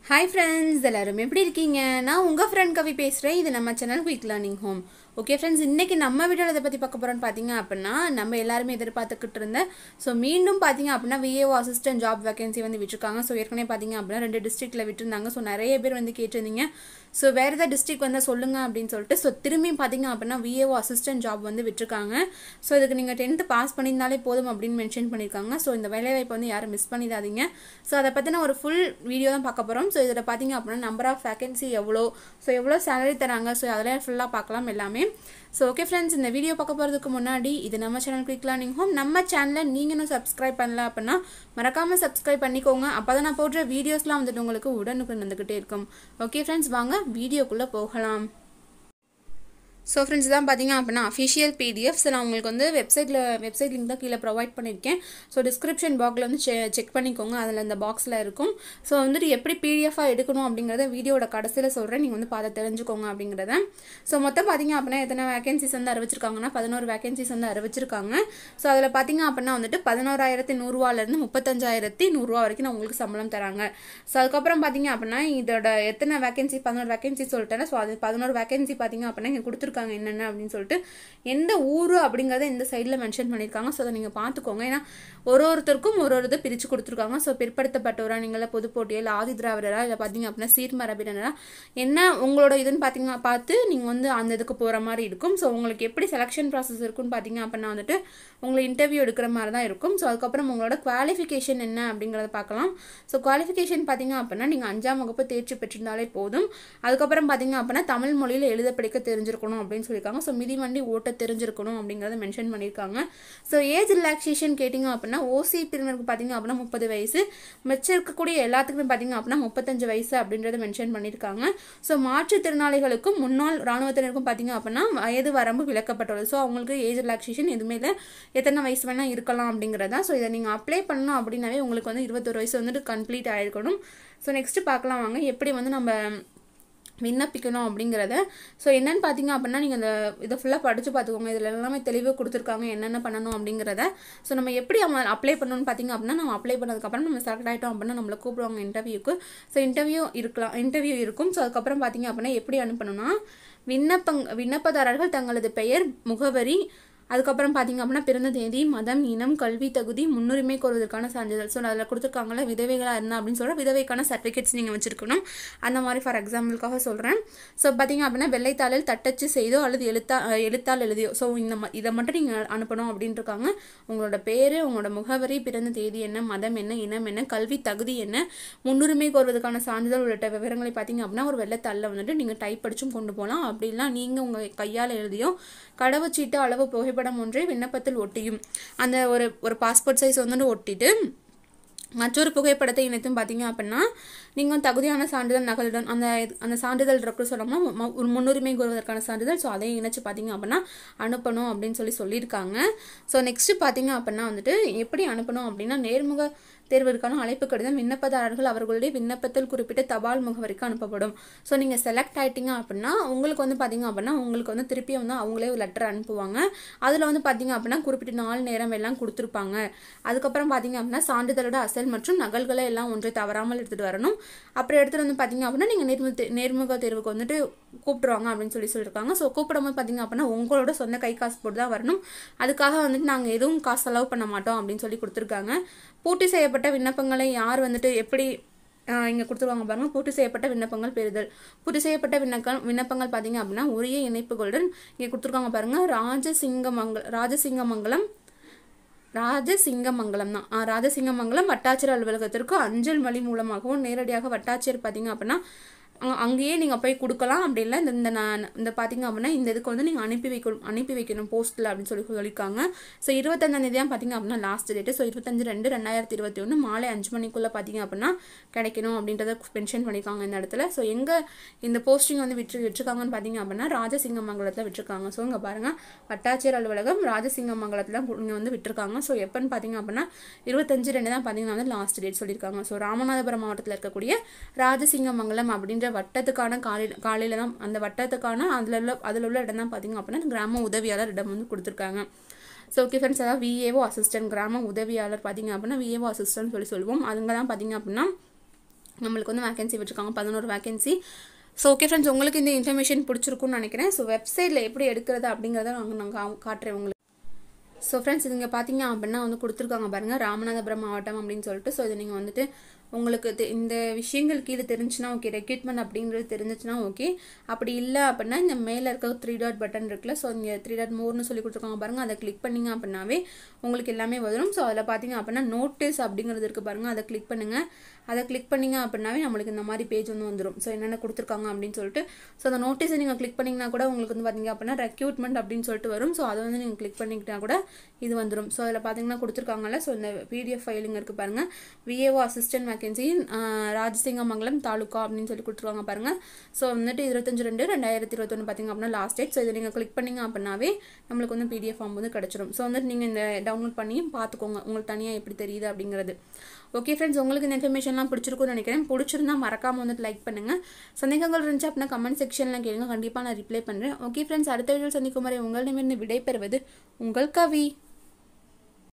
hi friends எல்லாரும் எப்படி இருக்கீங்க நான் உங்கள் ஃப்ரெண்ட் கவி பேசுகிறேன் இது நம்ம channel Quick Learning Home okay friends இன்றைக்கி நம்ம வீடியோவில் இதை பற்றி பார்க்க போகிறோன்னு பார்த்தீங்க அப்படின்னா நம்ம எல்லாருமே எதிர்பார்த்துக்கிட்டு இருந்த ஸோ மீண்டும் பார்த்தீங்க அப்படின்னா விஏஓ அசிஸ்டன்ட் ஜாப் வேகன்சி வந்து விட்டுருக்காங்க ஸோ ஏற்கனவே பார்த்தீங்க அப்படின்னா ரெண்டு டிஸ்ட்ரிக்ட்டில் விட்டுருந்தாங்க ஸோ நிறைய பேர் வந்து கேட்டிருந்தீங்க ஸோ வேறு ஏதாவது டிஸ்ட்ரிக் வந்து சொல்லுங்கள் அப்படின்னு சொல்லிட்டு ஸோ திரும்பியும் பார்த்தீங்க அப்படின்னா விஏஓ அசிஸ்டன்ட் ஜாப் வந்து விட்டுருக்காங்க ஸோ இதுக்கு நீங்கள் டென்த்து பாஸ் பண்ணியிருந்தாலே போதும் அப்படின்னு மென்ஷன் பண்ணியிருக்காங்க ஸோ இந்த வேலைவாய்ப்பு வந்து யாரும் மிஸ் பண்ணிடாதீங்க ஸோ அதை பற்றின ஒரு ஃபுல் வீடியோ தான் பார்க்க போகிறோம் ஸோ இதில் பார்த்தீங்க அப்படின்னா நம்பர் ஆஃப் வேகன்சி எவ்வளோ ஸோ எவ்வளோ சேலரி தராங்க ஸோ அதெல்லாம் ஃபுல்லாக பார்க்கலாம் எல்லாமே ஸோ ஓகே ஃப்ரெண்ட்ஸ் இந்த வீடியோ பார்க்க போகிறதுக்கு முன்னாடி இது நம்ம சேனல் குயிக் லேர்னிங் ஹோம் நம்ம சேனலில் நீங்கள் இன்னும் சப்ஸ்கிரைப் பண்ணல அப்படின்னா மறக்காமல் சப்ஸ்கிரைப் பண்ணிக்கோங்க அப்போ தான் நான் போடுற வீடியோஸ்லாம் வந்துட்டு உங்களுக்கு உடனுக்குடன் வந்துக்கிட்டே இருக்கும் ஓகே ஃப்ரெண்ட்ஸ் வாங்க வீடியோக்குள்ளே போகலாம் ஸோ ஃப்ரெண்ட்ஸ் தான் பார்த்தீங்க அப்படின்னா அஃபிஷியல் பிடிஎஃப்ஸ் நான் உங்களுக்கு வந்து வெப்சைட்டில் வெப்சைட் லிங்க் தான் கீழே ப்ரொவைட் பண்ணியிருக்கேன் ஸோ டிஸ்கிரிப்ஷன் பாக்ஸில் வந்து செ செக் பண்ணிக்கோங்க அதில் இந்த பாக்ஸில் இருக்கும் ஸோ வந்துட்டு எப்படி பிடிஎஃபாக எடுக்கணும் அப்படிங்கிறத வீடியோட கடைசியில் சொல்கிறேன் நீங்கள் வந்து பார்த்து தெரிஞ்சுக்கோங்க அப்படிங்கிறத ஸோ மொத்தம் பார்த்தீங்க அப்படின்னா எத்தனை வேகன்சிஸ் வந்து அறிவிச்சிருக்காங்கன்னா பதினோரு வேகன்சிஸ் வந்து அறிவிச்சிருக்காங்க ஸோ அதில் பார்த்தீங்க அப்படின்னா வந்துட்டு பதினோராயிரத்தி நூறுரூவாலேருந்து முப்பத்தஞ்சாயிரத்தி நூறுரூவா வரைக்கும் நான் உங்களுக்கு சம்பளம் தராங்க ஸோ அதுக்கப்புறம் பார்த்தீங்க அப்படின்னா இதோட எத்தனை வேகன்சி பதினோரு வேகன்சி சொல்லிட்டேன் ஸோ அது பதினோரு வேகன்சி பார்த்தீங்க அப்படின்னா இங்கே கொடுத்துருக்காங்க கொடுத்துருக்காங்க என்னென்ன அப்படின்னு சொல்லிட்டு எந்த ஊர் அப்படிங்கிறத இந்த சைடில் மென்ஷன் பண்ணியிருக்காங்க ஸோ அதை நீங்கள் பார்த்துக்கோங்க ஏன்னா ஒரு ஒருத்தருக்கும் ஒரு ஒரு இதை பிரித்து கொடுத்துருக்காங்க ஸோ பிற்படுத்தப்பட்டவரா நீங்கள் பொது போட்டியா இல்லை ஆதி திராவிடரா இல்லை பார்த்தீங்க அப்படின்னா சீர்மரபினரா என்ன உங்களோட இதுன்னு பார்த்தீங்க பார்த்து நீங்கள் வந்து அந்த இதுக்கு போகிற மாதிரி இருக்கும் ஸோ உங்களுக்கு எப்படி செலெக்ஷன் ப்ராசஸ் இருக்குன்னு பார்த்தீங்க அப்படின்னா வந்துட்டு உங்களை இன்டர்வியூ எடுக்கிற மாதிரி தான் இருக்கும் ஸோ அதுக்கப்புறம் உங்களோட குவாலிஃபிகேஷன் என்ன அப்படிங்கிறத பார்க்கலாம் ஸோ குவாலிஃபிகேஷன் பார்த்தீங்க அப்படின்னா நீங்கள் அஞ்சாம் வகுப்பு தேர்ச்சி பெற்றிருந்தாலே போதும் அதுக்கப்புறம் பார்த்தீங்க அப்படின்னா தமிழ் மொழியில் எழுத படிக்க தெரிஞ்சிருக்கணும் அப்படின்னு சொல்லியிருக்காங்க ஸோ மிதிவண்டி ஓட்ட தெரிஞ்சிருக்கணும் அப்படிங்கிறத மென்ஷன் பண்ணியிருக்காங்க ஸோ ஏஜ் ரிலாக்ஸேஷன் கேட்டிங்க அப்படின்னா ஓசி பிரிவினருக்கு பார்த்தீங்க அப்படின்னா முப்பது வயசு மிச்சம் இருக்கக்கூடிய எல்லாத்துக்குமே பார்த்தீங்க அப்படின்னா முப்பத்தஞ்சு வயசு அப்படின்றத மென்ஷன் பண்ணியிருக்காங்க ஸோ மாற்றுத்திறனாளிகளுக்கும் முன்னாள் இராணுவத்தினருக்கும் பார்த்தீங்க அப்படின்னா வயது வரம்பு விளக்கப்பட்டுள்ளது ஸோ அவங்களுக்கு ஏஜ் ரிலாக்ஸேஷன் எதுவுமே இல்லை எத்தனை வயசு வேணால் இருக்கலாம் அப்படிங்கிறதா ஸோ இதை நீங்கள் அப்ளை பண்ணணும் அப்படின்னாவே உங்களுக்கு வந்து இருபத்தொரு வயசு வந்துட்டு கம்ப்ளீட் ஆகிருக்கணும் ஸோ நெக்ஸ்ட் பார்க்கலாம் வாங்க எப்படி வந்து நம்ம விண்ணப்பிக்கணும் அப்படிங்கிறத ஸோ என்னென்னு பார்த்தீங்க அப்படின்னா நீங்கள் இந்த இதை ஃபுல்லாக படித்து பார்த்துக்கோங்க இதில் எல்லாமே தெளிவாக கொடுத்துருக்காங்க என்னென்ன பண்ணணும் அப்படிங்கிறத ஸோ நம்ம எப்படி அவங்க அப்ளை பண்ணணும்னு பார்த்தீங்க அப்படின்னா நம்ம அப்ளை பண்ணதுக்கப்புறம் நம்ம செலக்ட் ஆகிட்டோம் அப்படின்னா நம்மளை கூப்பிடுவாங்க இன்டர்வியூக்கு ஸோ இன்டர்வியூ இருக்கலாம் இன்டர்வியூ இருக்கும் ஸோ அதுக்கப்புறம் பார்த்தீங்க அப்படின்னா எப்படி அனுப்பணும்னா விண்ணப்பங் விண்ணப்பதாரர்கள் தங்களது பெயர் முகவரி அதுக்கப்புறம் பார்த்தீங்க அப்படின்னா பிறந்த தேதி மதம் இனம் கல்வி தகுதி முன்னுரிமை கோருவதற்கான சான்றிதழ் ஸோ அதில் கொடுத்துருக்காங்களே விதவைகளாக இருந்தா அப்படின்னு சொல்கிற விதவைக்கான சர்டிஃபிகேட்ஸ் நீங்கள் வச்சிருக்கணும் அந்த மாதிரி ஃபார் எக்ஸாம்பிளுக்காக சொல்கிறேன் ஸோ பார்த்தீங்க அப்படின்னா வெள்ளைத்தாளில் தட்டச்சு செய்தோ அல்லது எழுத்தா எழுத்தால் எழுதியோ ஸோ இந்த இதை மட்டும் நீங்கள் அனுப்பணும் அப்படின்ட்டு இருக்காங்க உங்களோட பேர் உங்களோட முகவரி பிறந்த தேதி என்ன மதம் என்ன இனம் என்ன கல்வி தகுதி என்ன முன்னுரிமை கோருவதற்கான சான்றிதழ் உள்ளிட்ட விவரங்களை பார்த்தீங்க அப்படின்னா ஒரு வெள்ளைத்தாளில் வந்துட்டு நீங்கள் டைப் படிச்சும் கொண்டு போகலாம் அப்படிலாம் நீங்கள் உங்கள் கையால் எழுதியோ கடவுச்சீட்டு அளவு புகைப்படம் புகைப்படம் ஒன்றை விண்ணப்பத்தில் ஒட்டியும் அந்த ஒரு ஒரு பாஸ்போர்ட் சைஸ் வந்துட்டு ஒட்டிட்டு மற்றொரு புகைப்படத்தை இணைத்தும் பார்த்தீங்க அப்படின்னா நீங்கள் தகுதியான சான்றிதழ் நகலுடன் அந்த அந்த சான்றிதழ் இருக்கு சொன்னோம்னா ஒரு முன்னுரிமை கூறுவதற்கான சான்றிதழ் ஸோ அதையும் இணைச்சு பார்த்தீங்க அப்படின்னா அனுப்பணும் அப்படின்னு சொல்லி சொல்லியிருக்காங்க ஸோ நெக்ஸ்ட் பார்த்தீங்க அப்படின்னா வந்துட்டு எப்படி அனுப்பணும் அப்படின்னா நேர்முக தேர்விற்கான அழைப்பு கடிதம் விண்ணப்பதாரர்கள் அவர்களுடைய விண்ணப்பத்தில் குறிப்பிட்ட தபால் முகவரிக்கு அனுப்பப்படும் ஸோ நீங்கள் செலக்ட் ஆகிட்டீங்க அப்படின்னா உங்களுக்கு வந்து பார்த்தீங்க அப்படின்னா உங்களுக்கு வந்து திருப்பி வந்து அவங்களே ஒரு லெட்டர் அனுப்புவாங்க அதில் வந்து பார்த்தீங்க அப்படின்னா குறிப்பிட்ட நாள் நேரம் எல்லாம் கொடுத்துருப்பாங்க அதுக்கப்புறம் பார்த்தீங்க அப்படின்னா சான்றிதழோட அசல் மற்றும் நகல்களை எல்லாம் ஒன்றை தவறாமல் எடுத்துகிட்டு வரணும் அப்புறம் எடுத்துகிட்டு வந்து பார்த்தீங்க அப்படின்னா நீங்கள் நேர்முக நேர்முக தேர்வுக்கு வந்துட்டு கூப்பிட்டுருவாங்க அப்படின்னு சொல்லி சொல்லியிருக்காங்க ஸோ கூப்பிடும்போது பார்த்தீங்க அப்படின்னா உங்களோட சொந்த கை காசு போட்டு தான் வரணும் அதுக்காக வந்துட்டு நாங்கள் எதுவும் காசு செலவு பண்ண மாட்டோம் அப்படின்னு சொல்லி கொடுத்துருக்காங்க பூர்த்தி செய்யப்பட்ட விண்ணப்பங்களை யார் வந்துட்டு எப்படி இங்கே கொடுத்துருவாங்க பாருங்கள் பூர்த்தி செய்யப்பட்ட விண்ணப்பங்கள் பெறுதல் பூர்த்தி செய்யப்பட்ட விண்ணப்பங்கள் விண்ணப்பங்கள் பார்த்தீங்க அப்படின்னா உரிய இணைப்புகளுடன் இங்கே கொடுத்துருக்காங்க பாருங்கள் ராஜசிங்கமங்கல ராஜசிங்கமங்கலம் ராஜசிங்கமங்கலம் தான் ராஜசிங்கமங்கலம் வட்டாட்சியர் அலுவலகத்திற்கு அஞ்சல் வழி மூலமாகவும் நேரடியாக வட்டாட்சியர் பார்த்தீங்க அப்படின்னா அங்கேயே நீங்கள் போய் கொடுக்கலாம் அப்படி இல்லை இந்த இந்த நான் இந்த பார்த்தீங்க அப்படின்னா இந்த இதுக்கு வந்து நீங்கள் அனுப்பி வைக்கணும் அனுப்பி வைக்கணும் போஸ்ட்டில் அப்படின்னு சொல்லி சொல்லியிருக்காங்க ஸோ இருபத்தஞ்சாந்தேதி தான் பார்த்தீங்க அப்படின்னா லாஸ்ட் டேட்டு ஸோ இருபத்தஞ்சு ரெண்டு ரெண்டாயிரத்தி இருபத்தி ஒன்று மாலை அஞ்சு மணிக்குள்ளே பார்த்தீங்க அப்படின்னா கிடைக்கணும் அப்படின்றத மென்ஷன் பண்ணியிருக்காங்க இந்த இடத்துல ஸோ எங்கே இந்த போஸ்டிங் வந்து விட்டு விட்டுருக்காங்கன்னு பார்த்தீங்க அப்படின்னா ராஜசிங்கமங்கலத்தில் விட்டுருக்காங்க ஸோ இங்கே பாருங்கள் வட்டாட்சியர் அலுவலகம் ராஜசிங்கமங்கலத்தில் இங்கே வந்து விட்டுருக்காங்க ஸோ எப்போன்னு பார்த்தீங்க அப்படின்னா இருபத்தஞ்சு ரெண்டு தான் பார்த்தீங்கன்னா வந்து லாஸ்ட் டேட் சொல்லியிருக்காங்க ஸோ ராமநாதபுரம் மாவட்டத்தில் இருக்கக்கூடிய ராஜசிங்கமங்கலம் அப்படின்ற வட்டத்துக்கான காலையில் காலையில் தான் அந்த வட்டத்துக்கான அதில் உள்ள அதில் உள்ள இடம் தான் பார்த்தீங்க அப்படின்னா கிராம உதவியாளர் இடம் வந்து கொடுத்துருக்காங்க ஸோ ஓகே ஃப்ரெண்ட்ஸ் அதாவது விஏஓ அசிஸ்டன்ட் கிராம உதவியாளர் பார்த்தீங்க அப்படின்னா விஏஓ அசிஸ்டன்ட் சொல்லி சொல்லுவோம் அதுங்க தான் பார்த்தீங்க அப்படின்னா நம்மளுக்கு வந்து வேகன்சி விட்டுருக்காங்க பதினோரு வேகன்சி ஸோ ஓகே ஃப்ரெண்ட்ஸ் உங்களுக்கு இந்த இன்ஃபர்மேஷன் பிடிச்சிருக்கும்னு நினைக்கிறேன் ஸோ வெப்சைட்டில் எப்படி எடுக்கிறது அப்படிங்கிறத நாங்கள் நாங்கள் காட்டுறேன் உங்களுக்கு ஸோ ஃப்ரெண்ட்ஸ் இதுங்க பார்த்தீங்க அப்படின்னா வந்து கொடுத்துருக்காங்க பாருங்கள் ராமநாதபுரம் மாவட்டம் அப்படின்னு சொல்லிட்டு ஸோ இது நீங்கள் வந்துட்டு உங்களுக்கு தெ- இந்த விஷயங்கள் கீழே தெரிஞ்சுன்னா ஓகே ரெக்ரூட்மெண்ட் அப்படிங்கிறது தெரிஞ்சிச்சுன்னா ஓகே அப்படி இல்லை அப்படின்னா இந்த மேலே இருக்க த்ரீ டாட் பட்டன் இருக்குல்ல ஸோ இங்கே த்ரீ டாட் மோர்னு சொல்லி கொடுத்துருக்காங்க பாருங்கள் அதை கிளிக் பண்ணீங்க அப்படின்னாவே உங்களுக்கு எல்லாமே வரும் ஸோ அதில் பார்த்தீங்க அப்படின்னா நோட்டீஸ் அப்படிங்கிறது இருக்குது பாருங்கள் அதை கிளிக் பண்ணுங்கள் அதை கிளிக் பண்ணீங்க அப்படின்னாவே நம்மளுக்கு இந்த மாதிரி பேஜ் வந்து வந்துடும் ஸோ என்னென்ன கொடுத்துருக்காங்க அப்படின்னு சொல்லிட்டு ஸோ அந்த நோட்டீஸை நீங்கள் கிளிக் பண்ணிங்கன்னா கூட உங்களுக்கு வந்து பார்த்தீங்க அப்படின்னா ரெக்யூட்மெண்ட் அப்படின்னு சொல்லிட்டு வரும் ஸோ அதை வந்து நீங்கள் கிளிக் பண்ணிக்கிட்டா கூட இது வந்துடும் ஸோ அதில் பார்த்தீங்கன்னா கொடுத்துருக்காங்கல்ல ஸோ இந்த பிடிஎஃப் ஃபைலுங்க இருக்குது பாருங்கள் VAO assistant vacancy Rajasingamangalam taluka அப்படின்னு சொல்லி கொடுத்துருக்காங்க பாருங்கள் ஸோ வந்துட்டு இருபத்தஞ்சு ரெண்டு ரெண்டாயிரத்தி இருபத்தொன்று பார்த்தீங்க அப்படின்னா லாஸ்ட் டேட் ஸோ இதை நீங்கள் கிளிக் பண்ணீங்க அப்படின்னாவே நம்மளுக்கு வந்து பிடிஎஃப் ஃபார்ம் வந்து கிடச்சிரும் ஸோ வந்துட்டு நீங்கள் இந்த டவுன்லோட் பண்ணி பார்த்துக்கோங்க உங்களுக்கு தனியாக எப்படி தெரியுது அப்படிங்கிறது ஓகே ஃப்ரெண்ட்ஸ் உங்களுக்கு இந்த இன்ஃபர்மேஷன்லாம் பிடிச்சிருக்கும்னு நினைக்கிறேன் பிடிச்சிருந்தா மறக்காம வந்துட்டு லைக் பண்ணுங்க சந்தேகங்கள் இருந்துச்சு அப்படின்னா கமெண்ட் செக்ஷனில் கேளுங்க கண்டிப்பாக நான் ரிப்ளை பண்ணுறேன் ஓகே ஃப்ரெண்ட்ஸ் அடுத்த வீடியோ சந்திக்கும் வரை உங்களிடமிருந்து விடைபெறுவது உங்கள் கவி